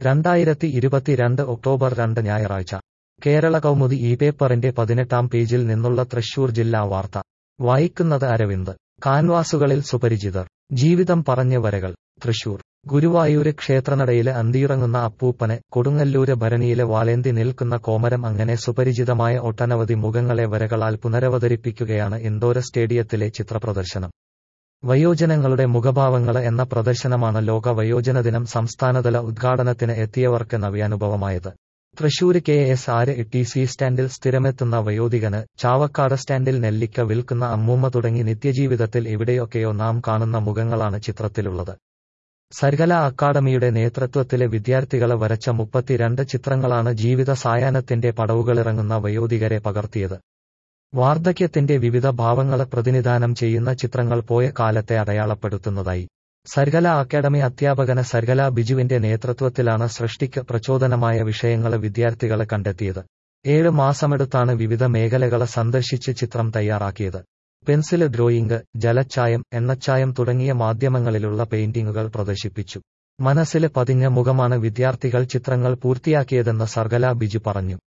രണ്ടായിരത്തി ഇരുപത്തിരണ്ട് ഒക്ടോബർ രണ്ട് ഞായറാഴ്ച കേരള കൗമുദി ഈ പേപ്പറിന്റെ പതിനെട്ടാം പേജിൽ നിന്നുള്ള തൃശൂർ ജില്ലാ വാർത്ത വായിക്കുന്നത് അരവിന്ദ് കാൻവാസുകളിൽ സുപരിചിതർ ജീവിതം പറഞ്ഞ വരകൾ തൃശൂർ ഗുരുവായൂര് ക്ഷേത്രനടയില് അന്തിയുറങ്ങുന്ന അപ്പൂപ്പനെ കൊടുങ്ങല്ലൂര് ഭരണിയില് വാലേന്തി നിൽക്കുന്ന കോമരം അങ്ങനെ സുപരിചിതമായ ഒട്ടനവധി മുഖങ്ങളെ വരകളാൽ പുനരവതരിപ്പിക്കുകയാണ് ഇൻഡോർ സ്റ്റേഡിയത്തിലെ ചിത്രപ്രദർശനം വയോജനങ്ങളുടെ മുഖഭാവങ്ങള് എന്ന പ്രദർശനമാണ് ലോക വയോജന ദിനം സംസ്ഥാനതല ഉദ്ഘാടനത്തിന് എത്തിയവർക്ക് നവ്യാനുഭവമായത് Thrissur K S R T C സ്റ്റാൻഡിൽ സ്ഥിരമെത്തുന്ന വയോധികന് ചാവക്കാട് സ്റ്റാൻഡിൽ നെല്ലിക്ക വിൽക്കുന്ന അമ്മൂമ്മ തുടങ്ങി നിത്യജീവിതത്തിൽ എവിടെയൊക്കെയോ നാം കാണുന്ന മുഖങ്ങളാണ് ചിത്രത്തിലുള്ളത് സർഗല അക്കാദമിയുടെ നേതൃത്വത്തിലെ വിദ്യാർത്ഥികള് വരച്ച മുപ്പത്തിരണ്ട് ചിത്രങ്ങളാണ് ജീവിത സായാഹ്നത്തിന്റെ പടവുകളിറങ്ങുന്ന വയോധികരെ പകർത്തിയത് വാർദ്ധക്യത്തിന്റെ വിവിധ ഭാവങ്ങള് പ്രതിനിധാനം ചെയ്യുന്ന ചിത്രങ്ങൾ പോയ കാലത്തെ അടയാളപ്പെടുത്തുന്നതായി സർഗല അക്കാദമി അധ്യാപകന് സർഗല ബിജുവിന്റെ നേതൃത്വത്തിലാണ് സൃഷ്ടിക്ക് പ്രചോദനമായ വിഷയങ്ങള് വിദ്യാർത്ഥികള് കണ്ടെത്തിയത് ഏഴ് മാസമെടുത്താണ് വിവിധ മേഖലകള് സന്ദർശിച്ച് ചിത്രം തയ്യാറാക്കിയത് പെൻസില് ഡ്രോയിംഗ് ജലച്ചായം എണ്ണച്ചായം തുടങ്ങിയ മാധ്യമങ്ങളിലുള്ള പെയിന്റിങ്ങുകൾ പ്രദർശിപ്പിച്ചു മനസ്സില് പതിഞ്ഞ മുഖമാണ് വിദ്യാർത്ഥികൾ ചിത്രങ്ങൾ പൂർത്തിയാക്കിയതെന്ന് സർഗല ബിജു പറഞ്ഞു